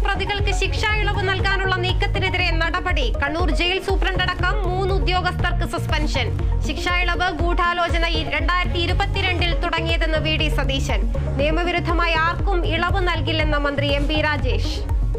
പ്രതികൾക്ക് ശിക്ഷാ ഇളവ് നൽകാനുള്ള നീക്കത്തിനെതിരെ നടപടി കണ്ണൂർ ജയിൽ സൂപ്രണ്ടടക്കം മൂന്ന് ഉദ്യോഗസ്ഥർക്ക് സസ്പെൻഷൻ ശിക്ഷാ ഇളവ് ഗൂഢാലോചന രണ്ടായിരത്തി ഇരുപത്തിരണ്ടിൽ തുടങ്ങിയതെന്ന് വി ഡി സതീശൻ നിയമവിരുദ്ധമായി ആർക്കും ഇളവ് നൽകില്ലെന്ന് മന്ത്രി എം പി രാജേഷ്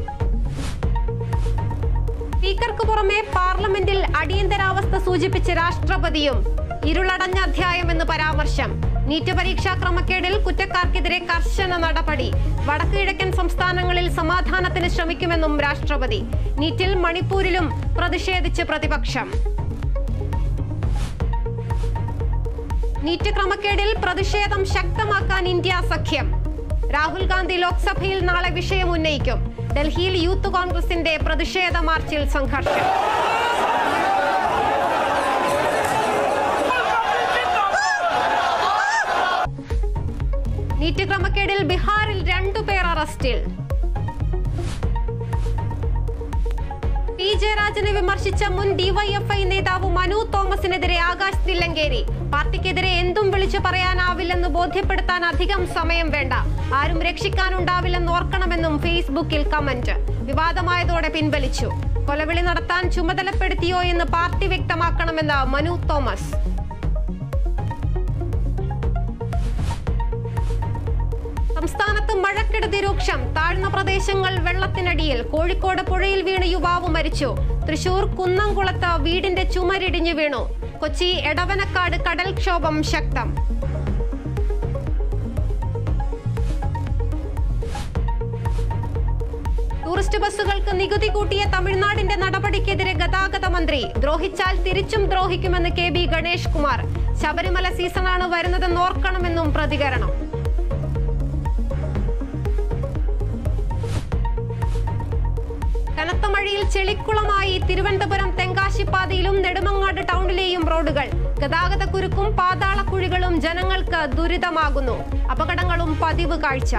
സ്പീക്കർക്ക് പുറമെ പാർലമെന്റിൽ അടിയന്തരാവസ്ഥ സൂചിപ്പിച്ച് രാഷ്ട്രപതിയും ഇരുളടഞ്ഞ അധ്യായമെന്ന് പരാമർശം നീറ്റ് പരീക്ഷാ ക്രമക്കേടിൽ കുറ്റക്കാർക്കെതിരെ കർശന നടപടി വടക്ക് കിഴക്കൻ സംസ്ഥാനങ്ങളിൽ സമാധാനത്തിന് ശ്രമിക്കുമെന്നും രാഷ്ട്രപതി നീറ്റിൽ മണിപ്പൂരിലും പ്രതിഷേധിച്ച് പ്രതിപക്ഷം നീറ്റ് ക്രമക്കേടിൽ പ്രതിഷേധം ശക്തമാക്കാൻ ഇന്ത്യ സഖ്യം രാഹുൽ ഗാന്ധി ലോക്സഭയിൽ നാളെ വിഷയം ഉന്നയിക്കും ഡൽഹിയിൽ യൂത്ത് കോൺഗ്രസിന്റെ പ്രതിഷേധ മാർച്ചിൽ സംഘർഷം നീറ്റ് ക്രമക്കേടിൽ ബീഹാറിൽ രണ്ടുപേർ അറസ്റ്റിൽ പി ജയരാജനെ വിമർശിച്ച മുൻ ഡിവൈഎഫ്ഐ നേതാവ് മനു തോമസിനെതിരെ ആകാശ് തില്ലങ്കേരി പാർട്ടിക്കെതിരെ എന്തും വിളിച്ചു പറയാനാവില്ലെന്ന് ബോധ്യപ്പെടുത്താൻ അധികം സമയം വേണ്ട ആരും രക്ഷിക്കാനുണ്ടാവില്ലെന്ന് ഓർക്കണമെന്നും ഫേസ്ബുക്കിൽ കമന്റ് വിവാദമായതോടെ പിൻവലിച്ചു കൊലവിളി നടത്താൻ ചുമതലപ്പെടുത്തിയോ എന്ന് പാർട്ടി വ്യക്തമാക്കണമെന്ന് മനു തോമസ് സംസ്ഥാനത്ത് മഴക്കെടുതി രൂക്ഷം താഴ്ന്ന പ്രദേശങ്ങൾ വെള്ളത്തിനടിയിൽ കോഴിക്കോട് പുഴയിൽ വീണ് യുവാവ് മരിച്ചു തൃശൂർ കുന്നംകുളത്ത് വീടിന്റെ ചുമരിടിഞ്ഞു വീണു കൊച്ചി എടവനക്കാട് കടൽക്ഷോഭം ശക്തം ടൂറിസ്റ്റ് ബസ്സുകൾക്ക് നികുതി കൂട്ടിയ തമിഴ്നാടിന്റെ നടപടിക്കെതിരെ ഗതാഗത മന്ത്രി ദ്രോഹിച്ചാൽ തിരിച്ചും ദ്രോഹിക്കുമെന്ന് കെ ബി ഗണേഷ് കുമാർ ശബരിമല സീസണാണ് വരുന്നതെന്ന് ഓർക്കണമെന്നും പ്രതികരണം കനത്ത മഴയിൽ ചെളിക്കുളമായി തിരുവനന്തപുരം തെങ്കാശിപ്പാതയിലും നെടുമങ്ങാട് ടൗണിലെയും റോഡുകൾ ഗതാഗത കുരുക്കും പാതാളക്കുഴികളും ജനങ്ങൾക്ക് ദുരിതമാകുന്നു അപകടങ്ങളും പതിവ് കാഴ്ച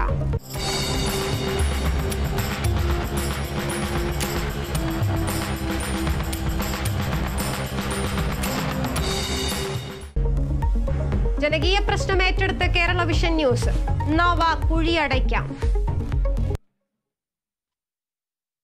ജനകീയ പ്രശ്നം ഏറ്റെടുത്ത് കേരള വിഷൻ ന്യൂസ് നോവ കുഴിയടയ്ക്കാം